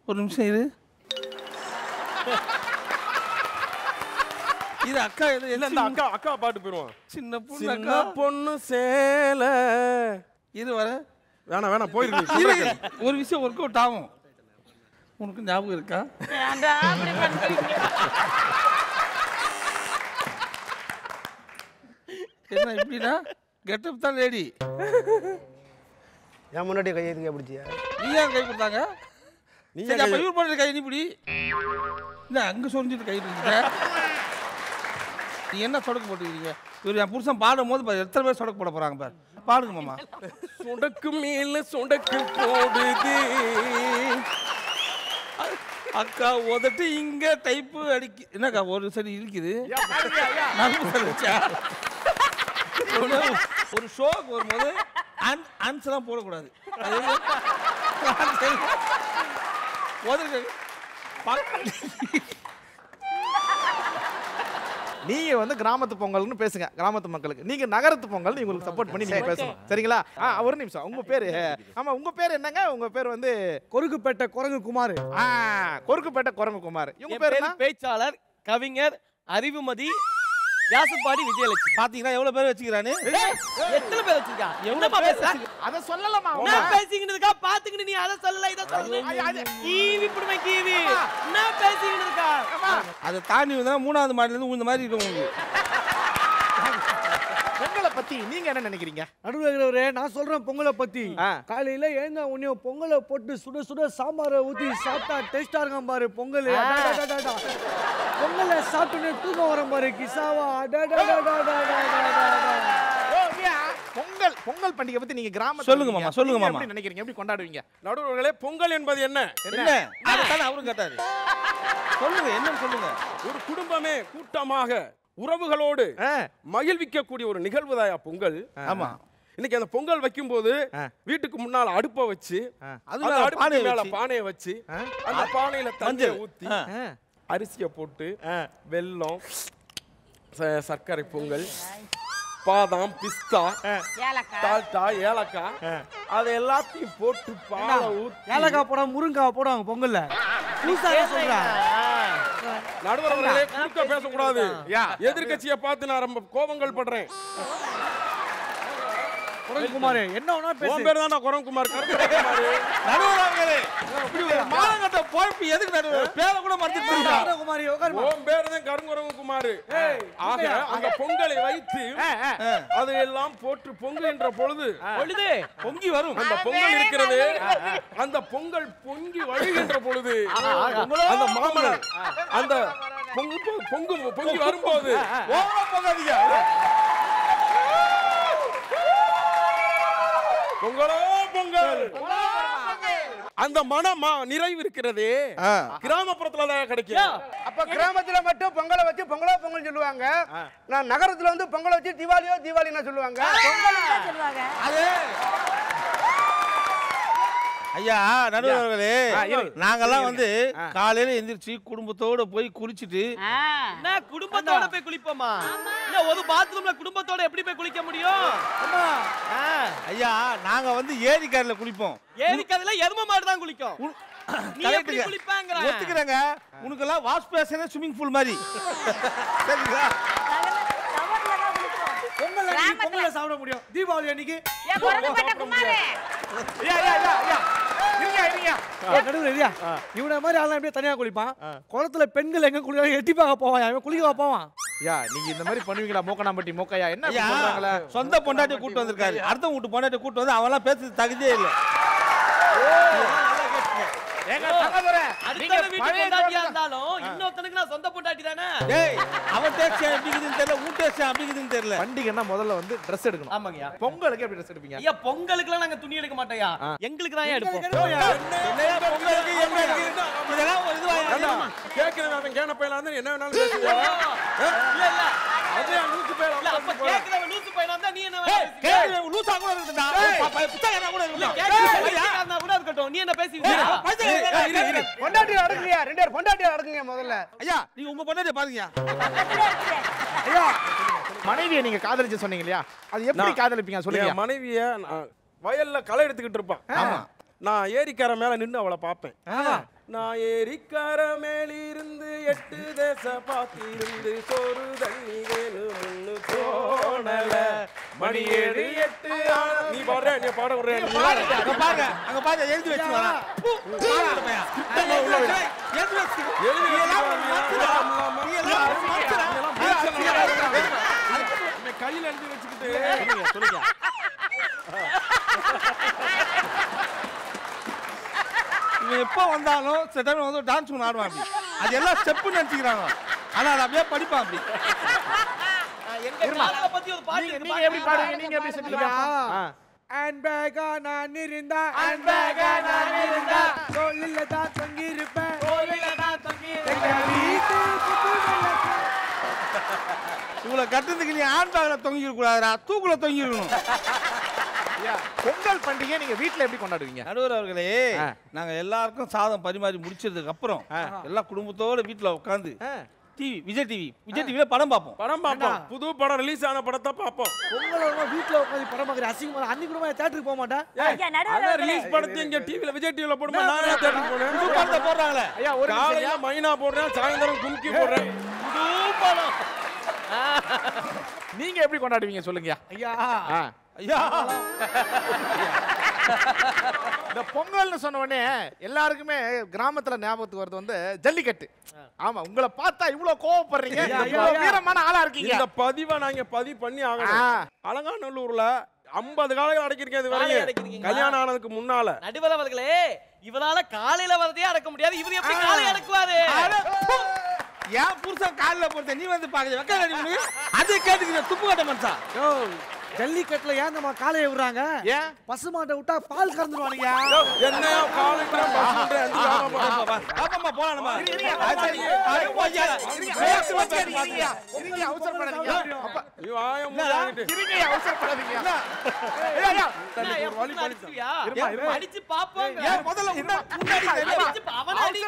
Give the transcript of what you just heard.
ஒரு நிமிஷம் இரு இது அக்கா எது இல்ல இந்த அக்கா அக்கா பாட்டு போயிருவான் சின்ன பொண்ணு சின்ன அக்கா பொண்ணு சேல இரு வர வேணாம் வேணாம் போயிருக்கு இரு, இரு. ஒரு விஷயம் ஒர்க் அவுட் ஆகும் உனக்கு ஞாபகம் இருக்கா ஏன்டா அப்படி பண்றீங்க என்ன எப்படின்னா கெட்டப் தான் லேடி என் முன்னாடி கை எதுக்கு பிடிச்சியா நீ ஏன் கை கொடுத்தாங்க நீ சரி அப்ப இவர் பண்ணுற கை நீ பிடி என்ன அங்க சொரிஞ்சிட்டு கை இருக்க நீ என்ன சொடக்கு போட்டுக்கிறீங்க இவர் என் புருஷன் பாடும் போது பாரு, எத்தனை பேர் சொடக்கு போட போறாங்க பாரு பாடுங்க மாமா சொடக்கு மேல சொடக்கு போடுது அக்கா உதட்டு இங்க டைப்பு அடிக்கு என்னக்கா ஒரு சரி இருக்குது நரம்பு சரி வச்சா ஒரு- ஒரு ஷோக்கு வரும்போது ஆன் ஆன்சர்லாம் போடக்கூடாது அது answer- உதட்டு பா- நீங்க வந்து கிராமத்து பொங்கல்னு பேசுங்க கிராமத்து மக்களுக்கு நீங்க நகரத்து பொங்கல் உங்களுக்கு சப்போர்ட் பண்ணி நீங்க பேசணும் சரிங்களா ஆ ஒரு நிமிஷம் உங்க பேரு ஆமா உங்க பேர் என்னங்க உங்க பேர் வந்து கொருக்குப்பேட்டை குரங்கு குமார் ஆ கொருக்குப்பேட்டை குரங்கு குமார் இவங்க பேர் என்ன பேச்சாளர் கவிஞர் அறிவுமதி வியாசப்பாடி விஜயலட்சுமி பாத்தீங்களா எவ்வளவு பேர் வச்சுக்கிறானு எத்தனை பேர் வச்சிருக்கா எவ்வளவு பேசுற அத சொல்லலாமா நான் பேசிக்கிட்டு பாத்துக்கிட்டு நீ அதை சொல்லல இதை சொல்லல கீவி புடுமை கீவி நான் பேசிக்கிட்டு இருக்கா அதை தாண்டி வந்தா மூணாவது மாடில இருந்து உழுந்த மாதிரி இருக்கும் உங்களுக்கு பொங்கலை பத்தி நீங்க என்ன நினைக்கிறீங்க நடுவில் இருக்கிறவரே நான் சொல்றேன் பொங்கலை பத்தி ஆ. காலையில எழுந்த உடனே பொங்கலை போட்டு சுட சுட சாம்பாரை ஊத்தி சாப்பிட்டா டேஸ்டா இருக்கும் பாரு பொங்கல் அடடடடடா. பொங்கலை சாப்பிட்டு தூக்கம் வரும் பாரு கிசாவா அடடடடடடடடடா. ஓ, ஐயா, பொங்கல் பொங்கல் பண்டிகை பத்தி நீங்க கிராமத்துல சொல்லுங்க இருக்கீங்க. மாமா, சொல்லுங்க நீங்க மாமா. எப்படி நினைக்கிறீங்க எப்படி கொண்டாடுவீங்க நடுவர்களே பொங்கல் என்பது என்ன என்ன அதைத்தானே அவரும் கேட்டாரு சொல்லுங்க என்னன்னு சொல்லுங்க ஒரு குடும்பமே கூட்டமாக உறவுகளோடு ஆ, மகிழ்விக்கக்கூடிய ஒரு நிகழ்வுதாயா பொங்கல் ஆமா இன்னைக்கு அந்த பொங்கல் வைக்கும்போது வீட்டுக்கு முன்னால அடுப்பை வச்சு அது அந்த மேல அடுப்புக்கு பானையை மேல வச்சு. பானையை வச்சு அந்த பானையில தண்ணியை மஞ்சள். ஊத்தி ஆ. ஆ, அரிசியை போட்டு வெல்லம் ச- சர்க்கரை பொங்கல் பாதாம் பிஸ்தா ஏலக்காய் டால்டா ஏலக்காய் அதை எல்லாத்தையும் போட்டு பாலை ஊத்தி ஏலக்காய் போடாம முருங்காய் போடுவாங்க பொங்கல்ல பூசாரி சொல்றா நடுவர்களே குறுக்க பேசக்கூடாது யா. எதிர்க்கட்சியை பார்த்து நான் ரொம்ப கோபங்கள் படுறேன் குமார் என்ன வேணா உன் பேசு பேர் தான் குரங்குமார் கருங்குமார் நடுவராங்களே இப்படி ஒரு மானங்கட்ட பொழப்பு எதுக்கு நடுவர் பேரை கூட மறந்துட்டு குமாரி உட்காருமா உன் பேர் தான் கருங்குரங்கு குமார் ஆக அந்த பொங்கலை வைத்து அதையெல்லாம் போட்டு பொங்குகின்ற பொழுது பொழுது பொங்கி வரும் அந்த பொங்கல் இருக்கிறது அந்த பொங்கல் பொங்கி வழிகின்ற பொழுது அந்த மாமனர் அந்த பொங்கு பொங்கு பொங்கி வரும்போது ஓவரா போகாதீங்க பொங்கலோ பொங்கல் அந்த மனமா நிறைவு இருக்கிறதே கிராமப்புறத்துல தான் கிடைக்கும் அப்ப கிராமத்துல மட்டும் பொங்கலை வச்சு பொங்கலோ பொங்கல் சொல்லுவாங்க நான் நகரத்துல வந்து பொங்கலை வச்சு தீபாவளியோ தீபாவளினா சொல்லுவாங்க சொல்லுவாங்க அது ஐயா நடுவர்களே நாங்கெல்லாம் வந்து காலையில எந்திரிச்சு குடும்பத்தோட போய் குளிச்சுட்டு ஆ. என்ன குடும்பத்தோட போய் குளிப்போமா இல்ல ஒரு பாத்ரூம்ல குடும்பத்தோட எப்படி போய் குளிக்க முடியும் ஆ, ஐயா நாங்க வந்து ஏரிக்கரையில குளிப்போம் ஏரிக்கரையில எரும மாடு தான் குளிக்கும் உன்- நீ எப்படி கரெக்ட்டுங்க. குளிப்பாங்கிற? ஒத்துக்கிறேங்க உனக்கெல்லாம் வாஷ் பேசனே ஸ்விம்மிங் பூல் மாதிரி சரிங்களா டவர்ல தான் குளிப்போம். பொங்கல் அன்னைக்கு கிராமத்துல. பொங்கலை சாப்பிட முடியும் தீபாவளி அன்னைக்கு ஏன் குரங்குப்பேட்டை குமாரே ஐயா, ஐயா, ஐயா, ஐயா. இருங்க, இருங்க. ஏய், நடுவுல இல்லையா இவனை மாதிரி ஆளா எப்படியே தனியா குளிப்பான் குளத்துல பெண்கள் எங்க குளிக்க எட்டி பார்க்க போவான் இவன் குளிக்க போவான் ஐயா நீங்க இந்த மாதிரி பண்ணுவீங்களா மோக்கனாம்பட்டி மோக்கையா என்ன இப்படி ஐயா சொல்றாங்களே சொந்த பொண்டாட்டி கூட்டு வந்திருக்காரு அடுத்த வீட்டு பொண்டாட்டி கூட்டு வந்து அவெல்லாம் பேசுறது தகுதியே இல்லை ஏங்க தங்கதுரை நீங்க அடுத்த வீட்டு பழைய பொண்டாட்டியா ஜோக்கு தான். இருந்தாலும் இன்னொருத்தனுக்கு நான் சொந்த பொண்டாட்டி தானே டேய் அவன் டேக்ஸி எப்படிக்குதுன்னு தெரியல உன் டேக்ஸி எப்படிக்குதுன்னு தெரியல பண்டிகைன்னா முதல்ல வந்து ட்ரெஸ் எடுக்கணும் ஆமாங்கய்யா பொங்கலுக்கு எப்படி ட்ரெஸ் எடுப்பீங்க ஐயா பொங்கலுக்குலாம் நாங்க துணி எடுக்க மாட்டோம்யா எங்களுக்கு தான் எடுப்போம் என்னையா பொங்கலுக்கு என்ன இருக்கு? இதெல்லாம் ஒரு இதுவா கேட்கிறவன் அவன் கேன பையலா இருந்தா என்ன வேணாலும் பேசுவாங்க இல்ல இல்ல அதே நூத்து பேர் இல்ல அப்ப கேக்குறவன் லூசு பையனா இருந்தா நீ என்ன வேலை ஏய், பேசுற? கேக்குறேன், லூசா கூட இருக்கட்டும்டா. ப- ப- புத்தகம்னா கூட இல்ல, இருக்கட்டும். கேக்குறவன் ஏய், பைத்தியக்காரனா கூட இருக்கட்டும் நீ என்ன ஏய், பேசுவீங்க பைத்தியக்காரனா இரு, இரு. பொண்டாட்டி அடங்குங்க ரெண்டு பேர் பொண்டாட்டி அடங்குங்க முதல்ல ஐயா நீங்க உங்க பொண்டாட்டிய பாருங்க ஐயா மனைவியை நீங்க காதலிச்சு சொன்னீங்க இல்லையா அது எப்படி நான் காதலிப்பீங்க சொல்லுங்க என் மனைவிய நான் வயல்ல களை எடுத்துக்கிட்டு இருப்பான் ஆமா நான் ஏரிக்கரை மேல நின்று அவளை பார்ப்பேன் நான் ஏரிக்கர மேலிருந்து எட்டு தேச பார்த்திருந்து சோறு தண்ணி வேணும் முன்னு தோணல மணி ஏழு எட்டு ஆன- நீ பாடுற நீ பாட விடுற நீ அங்க பாருங்க அங்க பாருங்க எழுதி வச்சு வரேன் எழுதி வச்சு எழுதி நீ எல்லாம் ஒரு வச்சுக்கோ, மனுஷனா? நீ நீ எல்லாம் ஒரு மனுஷனா? இந்த கையில எழுதி வச்சுக்கிட்டு இவன் எப்போ வந்தாலும் சில டைம் வந்து டான்ஸ் ஒன்று ஆடுவான் அப்படி அது எல்லாம் ஸ்டெப்புன்னு நினச்சிக்கிறாங்க ஆனால் அது அப்படியே படிப்பான் அப்படி நீங்க நீங்க எப்படி பாடுவீங்க நீங்க எப்படி சொல்லுங்க ஆ. ஹேண்ட் பேக்கா நான் இருந்தா ஹேண்ட் பேக்கா நான் இருந்தா தோளில தான் தங்கி இருப்பேன் எங்க வீட்டு புதுவெல்ல இவ்வளோ கட்டத்துக்கு நீ ஹேண்ட் பேக்கில் தொங்கிக்க கூடாதுடா தூக்குல தொங்கிருக்கணும் ஐயா, பொங்கல் பண்டிகை நீங்க வீட்ல எப்படி கொண்டாடுவீங்க நடுவர் அவர்களே ஆ. நாங்க எல்லாருக்கும் சாதம் பரிமாறி முடிச்சதுக்கு அப்புறம் எல்லா குடும்பத்தோட வீட்டுல உட்காந்து ஆ. டிவி விஜய் டிவி விஜய் டிவில படம் பார்ப்போம் படம் பார்ப்போம் புது படம் ரிலீஸ் ஆன படத்தை பார்ப்போம் பொங்கல் வருமா வீட்ல உட்காந்து படம் பார்க்குற அசிங்கமா அன்னைக்கு கூட தேட்டருக்கு போக மாட்டேன் ஐயா நடுவர் அதான் அவர்களே. ரிலீஸ் படத்தை இங்க டிவில விஜய் டிவில போடும்போது நானே தேட்டருக்கு போனேன் புது படத்தை போடுறாங்களே ஐயா ஒரு நிமிஷம் காலையில ஐயா. மைனா போடுறேன் சாயந்தரம் கும்கி போடுறேன் நீங்க எப்படி கொண்டாடுவீங்க சொல்லுங்க ஐயா ஆ. ஐயா இந்த பொங்கல்னு சொன்ன உடனே எல்லாருக்குமே கிராமத்துல ஞாபகத்துக்கு வருது வந்து ஜல்லிக்கட்டு ஆமா உங்களை பார்த்தா இவ்வளவு கோவப்படுறீங்க ஐயா, ஐயா, இவ்வளவு ஐயா. வீரமான ஆளா இருக்கீங்க இந்த பதிவை நாங்க பதிவு பண்ணி ஆகணும் ஆ. அலங்காநல்லூர்ல 50 காலைகள் அடக்கிருக்கேன் இது வரையும் கல்யாணம் ஆனதுக்கு முன்னால நடுவர் அவர்களே இவரால காலையில வரதே அடக்க முடியாது இவர் எப்படி காலை அடக்குவாரு என் புருஷன் காலில் போட்ட நீ வந்து பாக்குற வெக்க கட்டி அதை கேட்டுக்கிற துப்பு கட்ட மனுஷா யோ ஜல்லிக்கட்டுல ஏன் நம்ம காலையை விடுறாங்க ஏன் பசுமாட்டை விட்டா பால் கறந்துருவானுங்க என்னையா காலைக்கு பாப்பம்மா போலாம் நம்ம இருங்க, அவசரப்படாதீங்க அப்ப இருங்க, அவசரப்படாதீங்க ஐயா, ஐயா. என்ன, என் பொண்ணு அடிச்சுவியா? இருமா, இருமா. அடிச்சு பாப்போம் ஏன் முதல்ல உன்னை- முன்னாடி தெரியுமா? அடிச்சு பா- அவனை அடி